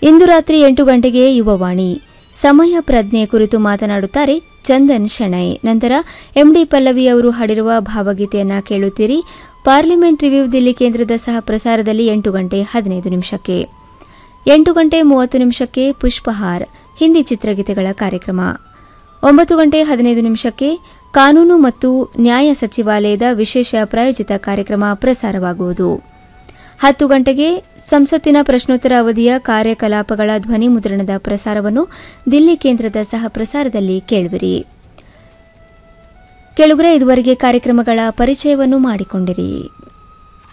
ಇಂದು ರಾತ್ರಿ ಎಂಟು ಗಂಟೆಗೆ ಯುವವಾಣಿ ಸಮಯ ಪ್ರಜ್ಞೆ ಕುರಿತು ಮಾತನಾಡುತ್ತಾರೆ ಚಂದನ್ ಶೆಣೈ ನಂತರ ಎಂಡಿ ಪಲ್ಲವಿ ಅವರು ಹಾಡಿರುವ ಭಾವಗೀತೆಯನ್ನ ಕೇಳುತ್ತೀರಿ ಪಾರ್ಲಿಮೆಂಟ್ ರಿವ್ಯೂ ದಿಲ್ಲಿ ಕೇಂದ್ರದ ಸಹ ಪ್ರಸಾರದಲ್ಲಿ ಎಂಟು ಗಂಟೆ ಹದಿನೈದು ನಿಮಿಷಕ್ಕೆ ಎಂಟು ಗಂಟೆ ಮೂವತ್ತು ನಿಮಿಷಕ್ಕೆ ಪುಷ್ಪಹಾರ್ ಹಿಂದಿ ಚಿತ್ರಗೀತೆಗಳ ಕಾರ್ಯಕ್ರಮ ಒಂಬತ್ತು ಗಂಟೆ ಹದಿನೈದು ನಿಮಿಷಕ್ಕೆ ಕಾನೂನು ಮತ್ತು ನ್ಯಾಯ ಸಚಿವಾಲಯದ ವಿಶೇಷ ಪ್ರಾಯೋಜಿತ ಕಾರ್ಯಕ್ರಮ ಪ್ರಸಾರವಾಗುವುದು ಹತ್ತು ಗಂಟೆಗೆ ಸಂಸತ್ತಿನ ಪ್ರಶ್ನೋತ್ತರ ಅವಧಿಯ ಕಾರ್ಯಕಲಾಪಗಳ ಧ್ವನಿ ಮುದ್ರಣದ ಪ್ರಸಾರವನ್ನು ದಿಲ್ಲಿ ಕೇಂದ್ರದ ಸಹ ಪ್ರಸಾರದಲ್ಲಿ ಕೇಳುವಿರಿ ಕೆಳಗರೆ ಇದುವರೆಗೆ ಕಾರ್ಯಕ್ರಮಗಳ ಪರಿಚಯವನ್ನು ಮಾಡಿಕೊಂಡಿರಿ